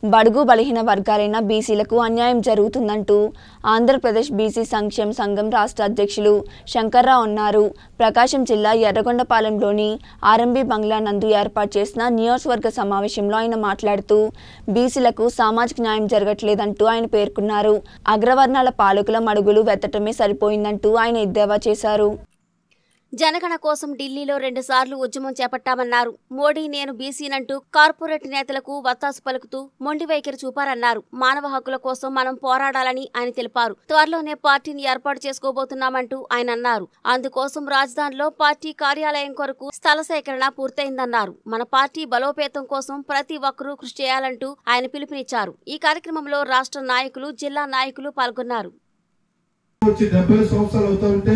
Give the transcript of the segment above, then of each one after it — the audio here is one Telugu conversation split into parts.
బడుగు బలహీన వర్గాలైన బీసీలకు అన్యాయం జరుగుతుందంటూ ఆంధ్రప్రదేశ్ బీసీ సంక్షేమ సంఘం రాష్ట్ర అధ్యక్షులు శంకర్రావు అన్నారు ప్రకాశం జిల్లా ఎర్రగొండపాలెంలోని ఆర్ఎంబీ బంగ్లా నందు ఏర్పాటు చేసిన నియోజకవర్గ సమావేశంలో ఆయన మాట్లాడుతూ బీసీలకు సామాజిక న్యాయం జరగట్లేదంటూ ఆయన పేర్కొన్నారు అగ్రవర్ణాల పాలకుల మడుగులు వెత్తటమే సరిపోయిందంటూ ఆయన ఎద్దేవా చేశారు జనగణ కోసం ఢిల్లీలో రెండుసార్లు ఉద్యమం చేపట్టామన్నారు మోడీ నేను బీసీనంటూ కార్పొరేట్ నేతలకు వత్తాసు పలుకుతూ మొండి వైఖరి చూపారన్నారు మానవ హక్కుల కోసం మనం పోరాడాలని ఆయన తెలిపారు త్వరలోనే పార్టీని ఏర్పాటు చేసుకోబోతున్నామంటూ ఆయన అన్నారు అందుకోసం రాజధానిలో పార్టీ కార్యాలయం కొరకు స్థల సేకరణ పూర్తయిందన్నారు మన పార్టీ బలోపేతం కోసం ప్రతి ఒక్కరూ కృషి చేయాలంటూ ఆయన పిలుపునిచ్చారు ఈ కార్యక్రమంలో రాష్ట్ర నాయకులు జిల్లా నాయకులు పాల్గొన్నారు వచ్చి డెబ్బై సంవత్సరాలు అవుతా ఉంటే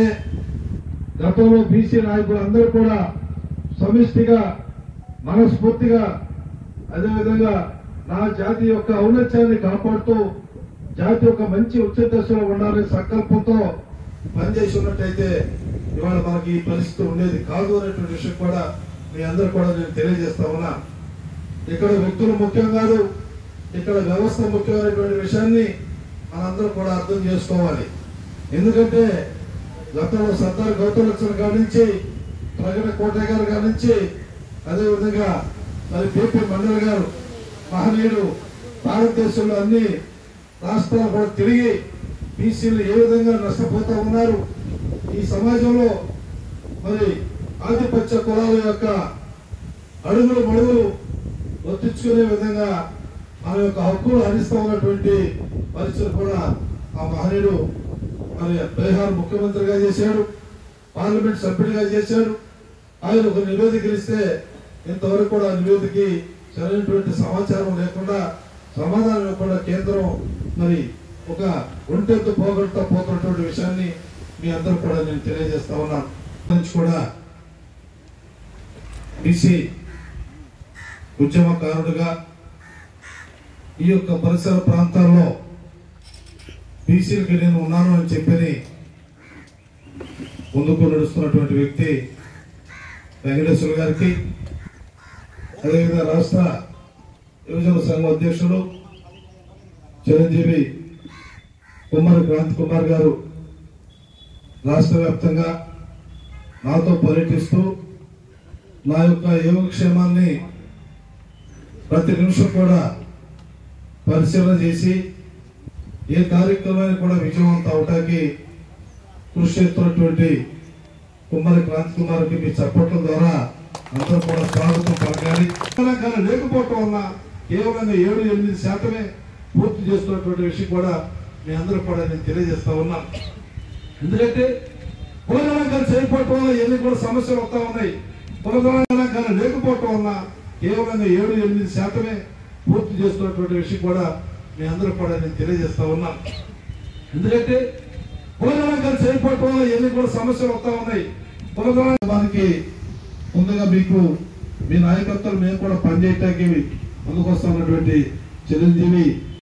గతంలో బీసీ నాయకులు అందరూ కూడా సమిష్టిగా మనస్ఫూర్తిగా అదేవిధంగా నా జాతి యొక్క ఔన్నత్యాన్ని కాపాడుతూ జాతి యొక్క మంచి ఉచ్చ దశలో ఉండాలనే సంకల్పంతో పనిచేసి ఉన్నట్టయితే ఇవాళ మనకి ఈ పరిస్థితి ఉండేది కాదు అనేటువంటి విషయం కూడా మీ అందరూ కూడా నేను తెలియజేస్తా ఉన్నా ఇక్కడ వ్యక్తులు ముఖ్యం కాదు ఇక్కడ వ్యవస్థ ముఖ్యమైనటువంటి విషయాన్ని మనందరం కూడా అర్థం చేసుకోవాలి ఎందుకంటే గతంలో సర్దార్ గౌతమ్ లక్ష్మణ్ గారి నుంచి ప్రగడ కోటయ్య గారు గారి నుంచి అదేవిధంగా మరి పిపి మండల్ గారు మహనీయుడు భారతదేశంలో అన్ని రాష్ట్రాలు కూడా తిరిగి బీసీలు ఏ విధంగా నష్టపోతా ఉన్నారు ఈ సమాజంలో మరి ఆధిపత్య కులాల యొక్క అడుగులు మడుగులు వర్తించుకునే విధంగా మన యొక్క హక్కులు హరిస్తూ ఉన్నటువంటి పరిస్థితులు కూడా ఆ మహనీయుడు మరి బీహార్ ముఖ్యమంత్రిగా చేశాడు పార్లమెంట్ సభ్యుడిగా చేశాడు ఆయన ఒక నివేదిక ఇస్తే ఇంతవరకు కూడా ఆ నివేదికకి సరైనటువంటి సమాచారం లేకుండా సమాధానం ఇవ్వకుండా కేంద్రం మరి ఒక ఒంటెత్తు పోగొడతా పోతున్నటువంటి విషయాన్ని మీ అందరూ కూడా నేను తెలియజేస్తా ఉన్నాను నుంచి కూడా బీసీ ఉద్యమకారుడుగా ఈ యొక్క పరిసర ప్రాంతాల్లో బీసీలకి నేను ఉన్నాను అని చెప్పని ముందుకు నడుస్తున్నటువంటి వ్యక్తి వెంకటేశ్వర గారికి అదేవిధంగా రాష్ట్ర యువజన సంఘం అధ్యక్షుడు చిరంజీవి కుమార్ క్రాంతి కుమార్ గారు రాష్ట్ర వ్యాప్తంగా నాతో పర్యటిస్తూ నా యొక్క యోగక్షేమాన్ని ప్రతి నిమిషం కూడా పరిశీలన చేసి ఏ కార్యక్రమాన్ని కూడా విజయవంతం అవటానికి కృషి చేస్తున్నటువంటి కుమ్మరి క్రాంతి కుమార్కి మీ చప్పట్ల ద్వారా అందరూ కూడా స్వాగతం పలకాలి తెలంగాణ లేకపోవటం వల్ల కేవలం ఏడు ఎనిమిది శాతమే పూర్తి చేస్తున్నటువంటి విషయం కూడా మీ అందరూ కూడా నేను తెలియజేస్తా ఉన్నాను ఎందుకంటే కుల తెలంగాణ చేయకపోవటం వల్ల ఎన్ని కూడా సమస్యలు వస్తా ఉన్నాయి కుల తెలంగాణ లేకపోవటం వల్ల కేవలం ఏడు ఎనిమిది శాతమే పూర్తి చేస్తున్నటువంటి విషయం కూడా మీ అందరూ కూడా నేను తెలియజేస్తా ఉన్నాను ఎందుకంటే కుల తెలంగాణ చేయకపోవటం వల్ల ఎన్ని కూడా సమస్యలు వస్తా ఉన్నాయి కుల తెలంగాణకి ముందుగా మీకు మీ నాయకత్వం మేము కూడా పనిచేయటానికి ముందుకు వస్తున్నటువంటి చిరంజీవి